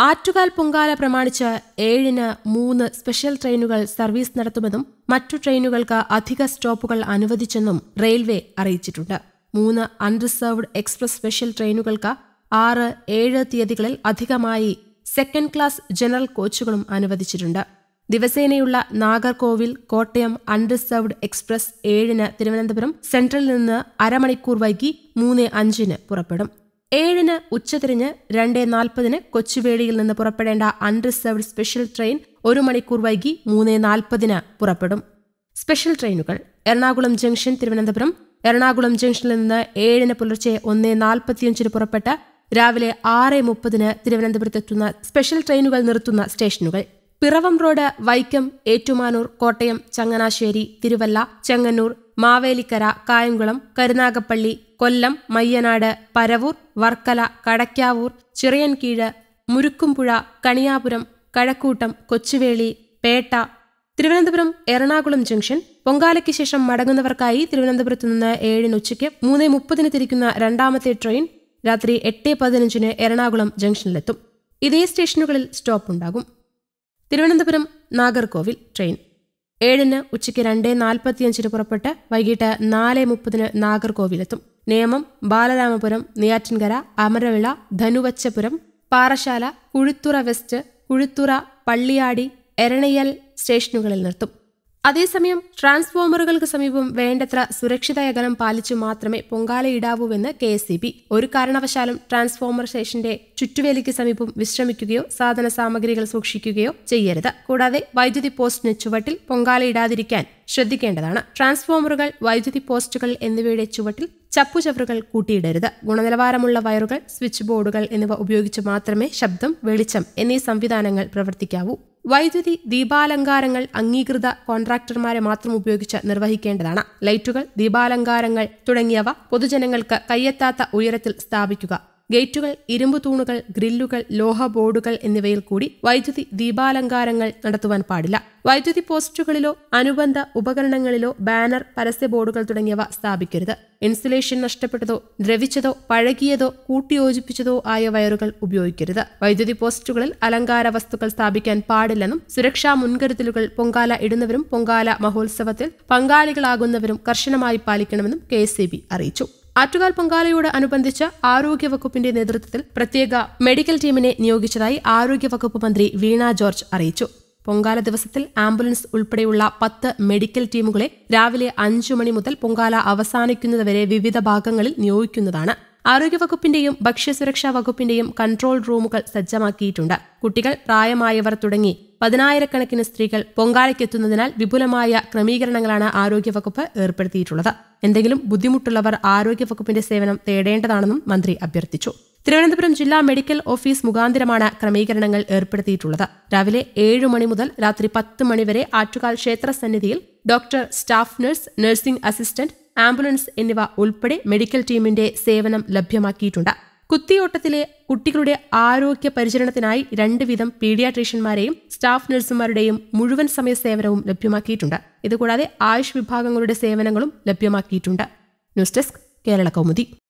ആറ്റുകാൽ പൊങ്കാല പ്രമാണിച്ച് ഏഴിന് മൂന്ന് സ്പെഷ്യൽ ട്രെയിനുകൾ സർവീസ് നടത്തുമെന്നും മറ്റു ട്രെയിനുകൾക്ക് അധിക സ്റ്റോപ്പുകൾ അനുവദിച്ചെന്നും റെയിൽവേ അറിയിച്ചിട്ടുണ്ട് മൂന്ന് അൺറിസർവ്ഡ് എക്സ്പ്രസ് സ്പെഷ്യൽ ട്രെയിനുകൾക്ക് ആറ് ഏഴ് തീയതികളിൽ അധികമായി സെക്കൻഡ് ക്ലാസ് ജനറൽ കോച്ചുകളും അനുവദിച്ചിട്ടുണ്ട് ദിവസേനയുള്ള നാഗർകോവിൽ കോട്ടയം അൺറിസർവ്ഡ് എക്സ്പ്രസ് ഏഴിന് തിരുവനന്തപുരം സെൻട്രലിൽ നിന്ന് അരമണിക്കൂർ വൈകി മൂന്ന് അഞ്ചിന് പുറപ്പെടും ഏഴിന് ഉച്ചതിരിഞ്ഞ് രണ്ട് നാൽപ്പതിന് കൊച്ചുവേളിയിൽ നിന്ന് പുറപ്പെടേണ്ട അൺറിസർവ്ഡ് സ്പെഷ്യൽ ട്രെയിൻ ഒരു മണിക്കൂർ വൈകി മൂന്ന് നാൽപ്പതിന് പുറപ്പെടും സ്പെഷ്യൽ ട്രെയിനുകൾ എറണാകുളം ജംഗ്ഷൻ തിരുവനന്തപുരം എറണാകുളം ജംഗ്ഷനിൽ നിന്ന് ഏഴിന് പുലർച്ചെ ഒന്ന് നാൽപ്പത്തിയഞ്ചിന് പുറപ്പെട്ട് രാവിലെ ആറ് മുപ്പതിന് തിരുവനന്തപുരത്തെത്തുന്ന സ്പെഷ്യൽ ട്രെയിനുകൾ നിർത്തുന്ന സ്റ്റേഷനുകൾ പിറവം റോഡ് വൈക്കം ഏറ്റുമാനൂർ കോട്ടയം ചങ്ങനാശ്ശേരി തിരുവല്ല ചെങ്ങന്നൂർ മാവേലിക്കര കായംകുളം കരുനാഗപ്പള്ളി കൊല്ലം മയ്യനാട് പരവൂർ വർക്കല കടയ്ക്കാവൂർ ചിറയൻകീഴ് മുരുക്കുംപുഴ കണിയാപുരം കഴക്കൂട്ടം കൊച്ചുവേളി പേട്ട തിരുവനന്തപുരം എറണാകുളം ജംഗ്ഷൻ പൊങ്കാലയ്ക്ക് ശേഷം മടങ്ങുന്നവർക്കായി തിരുവനന്തപുരത്ത് നിന്ന് ഏഴിന് ഉച്ചയ്ക്ക് മൂന്ന് മുപ്പതിന് തിരിക്കുന്ന രണ്ടാമത്തെ ട്രെയിൻ രാത്രി എട്ട് പതിനഞ്ചിന് എറണാകുളം ജംഗ്ഷനിലെത്തും ഇതേ സ്റ്റേഷനുകളിൽ സ്റ്റോപ്പ് ഉണ്ടാകും തിരുവനന്തപുരം നാഗർകോവിൽ ട്രെയിൻ ഏഴിന് ഉച്ചയ്ക്ക് രണ്ട് നാൽപ്പത്തിയഞ്ചിന് പുറപ്പെട്ട് വൈകിട്ട് നാല് മുപ്പതിന് നാഗർകോവിലെത്തും നേമം ബാലരാമപുരം നെയ്യാറ്റിൻകര അമരവിള ധനുവച്ചപുരം പാറശാല കുഴിത്തുറ വെസ്റ്റ് കുഴിത്തുറ പള്ളിയാടി എരണയൽ സ്റ്റേഷനുകളിൽ നിർത്തും അതേസമയം ട്രാൻസ്ഫോമറുകൾക്ക് സമീപം വേണ്ടത്ര സുരക്ഷിത അകലം പാലിച്ചു മാത്രമേ പൊങ്കാലയിടാവൂവെന്ന് കെ എസ് സി ബി ഒരു കാരണവശാലും ട്രാൻസ്ഫോമർ സ്റ്റേഷന്റെ ചുറ്റുവേലിക്ക് സമീപം വിശ്രമിക്കുകയോ സാധന സാമഗ്രികൾ സൂക്ഷിക്കുകയോ ചെയ്യരുത് കൂടാതെ വൈദ്യുതി പോസ്റ്റിന് ചുവട്ടിൽ പൊങ്കാലയിടാതിരിക്കാൻ ശ്രദ്ധിക്കേണ്ടതാണ് ട്രാൻസ്ഫോമറുകൾ വൈദ്യുതി പോസ്റ്റുകൾ എന്നിവയുടെ ചുവട്ടിൽ ചപ്പുചവറുകൾ കൂട്ടിയിടരുത് ഗുണനിലവാരമുള്ള വയറുകൾ സ്വിച്ച് ബോർഡുകൾ എന്നിവ ഉപയോഗിച്ച് മാത്രമേ ശബ്ദം വെളിച്ചം എന്നീ സംവിധാനങ്ങൾ പ്രവർത്തിക്കാവൂ വൈദ്യുതി ദീപാലങ്കാരങ്ങൾ അംഗീകൃത കോൺട്രാക്ടർമാരെ മാത്രം ഉപയോഗിച്ച് നിർവഹിക്കേണ്ടതാണ് ലൈറ്റുകൾ ദീപാലങ്കാരങ്ങൾ തുടങ്ങിയവ പൊതുജനങ്ങൾക്ക് കയ്യെത്താത്ത ഉയരത്തിൽ സ്ഥാപിക്കുക ഗേറ്റുകൾ ഇരുമ്പു തൂണുകൾ ഗ്രില്ലുകൾ ലോഹ ബോർഡുകൾ എന്നിവയിൽ കൂടി വൈദ്യുതി ദീപാലങ്കാരങ്ങൾ നടത്തുവാൻ പാടില്ല വൈദ്യുതി പോസ്റ്റുകളിലോ അനുബന്ധ ഉപകരണങ്ങളിലോ ബാനർ പരസ്യ ബോർഡുകൾ തുടങ്ങിയവ സ്ഥാപിക്കരുത് ഇൻസുലേഷൻ നഷ്ടപ്പെട്ടതോ ദ്രവിച്ചതോ പഴകിയതോ കൂട്ടിയോജിപ്പിച്ചതോ ആയ വയറുകൾ ഉപയോഗിക്കരുത് വൈദ്യുതി പോസ്റ്റുകളിൽ അലങ്കാര വസ്തുക്കൾ സ്ഥാപിക്കാൻ പാടില്ലെന്നും സുരക്ഷാ മുൻകരുതലുകൾ പൊങ്കാല ഇടുന്നവരും പൊങ്കാല മഹോത്സവത്തിൽ പങ്കാളികളാകുന്നവരും കർശനമായി പാലിക്കണമെന്നും കെ അറിയിച്ചു ആറ്റുകാൽ പൊങ്കാലയോട് അനുബന്ധിച്ച് ആരോഗ്യവകുപ്പിന്റെ നേതൃത്വത്തിൽ പ്രത്യേക മെഡിക്കൽ ടീമിനെ നിയോഗിച്ചതായി ആരോഗ്യവകുപ്പ് മന്ത്രി വീണ ജോർജ് അറിയിച്ചു പൊങ്കാല ദിവസത്തിൽ ആംബുലൻസ് ഉൾപ്പെടെയുള്ള പത്ത് മെഡിക്കൽ ടീമുകളെ രാവിലെ അഞ്ചു മണി മുതൽ പൊങ്കാല അവസാനിക്കുന്നതുവരെ വിവിധ ഭാഗങ്ങളിൽ നിയോഗിക്കുന്നതാണ് ആരോഗ്യവകുപ്പിന്റെയും ഭക്ഷ്യസുരക്ഷാ വകുപ്പിന്റെയും കൺട്രോൾ റൂമുകൾ സജ്ജമാക്കിയിട്ടുണ്ട് കുട്ടികൾ പ്രായമായവർ തുടങ്ങി പതിനായിരക്കണക്കിന് സ്ത്രീകൾ പൊങ്കാലയ്ക്കെത്തുന്നതിനാൽ വിപുലമായ ക്രമീകരണങ്ങളാണ് ആരോഗ്യവകുപ്പ് ഏർപ്പെടുത്തിയിട്ടുള്ളത് എന്തെങ്കിലും ബുദ്ധിമുട്ടുള്ളവർ ആരോഗ്യവകുപ്പിന്റെ സേവനം തേടേണ്ടതാണെന്നും മന്ത്രി അഭ്യർത്ഥിച്ചു തിരുവനന്തപുരം ജില്ലാ മെഡിക്കൽ ഓഫീസ് മുഖാന്തരമാണ് ക്രമീകരണങ്ങൾ ഏർപ്പെടുത്തിയിട്ടുള്ളത് രാവിലെ ഏഴ് മണി മുതൽ രാത്രി പത്ത് മണിവരെ ആറ്റുകാൽ ക്ഷേത്ര സന്നിധിയിൽ doctor staff nurse nursing assistant ambulance എന്നിവ ഉൾപ്പെടെ മെഡിക്കൽ ടീമിന്റെ സേവനം ലഭ്യമാക്കിയിട്ടുണ്ട് കുത്തിയോട്ടത്തിലെ കുട്ടികളുടെ ആരോഗ്യ പരിചരണത്തിനായി രണ്ട് വീതം പീഡിയാട്രീഷ്യന്മാരെയും സ്റ്റാഫ് നഴ്സുമാരുടെയും മുഴുവൻ സമയ സേവനവും ലഭ്യമാക്കിയിട്ടുണ്ട് ഇതുകൂടാതെ ആയുഷ് വിഭാഗങ്ങളുടെ സേവനങ്ങളും ലഭ്യമാക്കിയിട്ടുണ്ട് ന്യൂസ് ഡെസ്ക് കേരള കൗമുദി